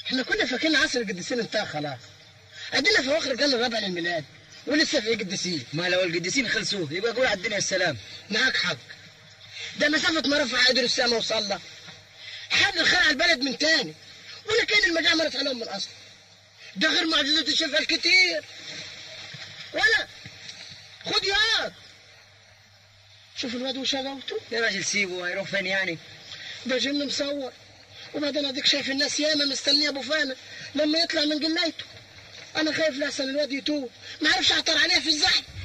احنا كنا فاكرين عصر القديسين انتهى خلاص ادينا في اخر القرن الرابع للميلاد ولسه في قديسين ما لو القديسين خلصوه يبقى قول على الدنيا السلام معاك حق ده مسافة ما رفع قدر السما وصلى حد الخير على البلد من تاني ولا كان المجاعة مرت عليهم من الاصل ده غير معجزات الشفاء الكتير ولا خد ياض شوف الواد وشغوته يا راجل سيبه هيروح فين يعني ده جن مصور وبعدين اديك شايف الناس ياما مستنيه ابو فانا لما يطلع من جنايته انا خايف لحسن الواد يتوب ما عرفش اعطر عليه في الزحمه